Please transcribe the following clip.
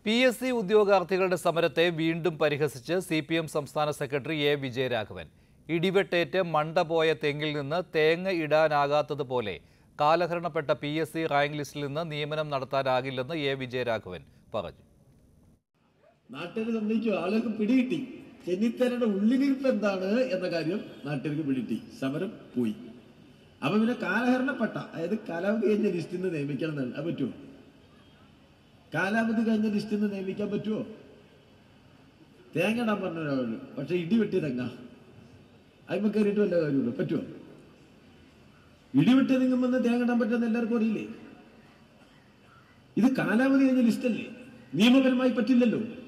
P S C ഉദ്യോഗാർത്ഥികളുടെ സമരത്തെ വീണ്ടും പരിഹസിച്ച് സി പി എം സംസ്ഥാന സെക്രട്ടറി എ വിജയരാഘവൻ ഇടിവെട്ടേറ്റ് മണ്ട പോയ തെങ്ങിൽ നിന്ന് തേങ്ങ ഇടാനാകാത്തതുപോലെ കാലഹരണപ്പെട്ട പി എസ് സി റാങ്ക് ലിസ്റ്റിൽ നിന്ന് നിയമനം നടത്താനാകില്ലെന്ന് എ വിജയരാഘവൻ പറഞ്ഞു നാട്ടുകാർ സമ്മതിച്ചു ആളുകൾക്ക് പിടികിട്ടി ചെന്നിത്തലയുടെ ഉള്ളിലിരിപ്പ് എന്താണ് എന്ന കാര്യം നാട്ടുകാർക്ക് പിടികിട്ടി സമരം പോയി അപ്പൊ പിന്നെ കാലഹരണപ്പെട്ട അതായത് കാലാവധി കഴിഞ്ഞ ലിസ്റ്റിൽ നിന്ന് നിയമിക്കണം എന്നാണ് അത് പറ്റുമോ കാലാവധി കഴിഞ്ഞ ലിസ്റ്റിൽ നിന്ന് നിയമിക്കാൻ പറ്റുമോ തേങ്ങ ഇടാൻ പറഞ്ഞ ഒരാള് പക്ഷെ ഇടി വെട്ടി തെങ്ങ അതിമ കയറിയിട്ട് വല്ല കാര്യമുള്ളൂ പറ്റുമോ ഇടിവെട്ടി തെങ്ങുമെന്ന് തേങ്ങ ഇടാൻ പറ്റുമെന്ന് എല്ലാവർക്കും അറിയില്ലേ ഇത് കാലാവധി കഴിഞ്ഞ ലിസ്റ്റല്ലേ നിയമപരമായി പറ്റില്ലല്ലോ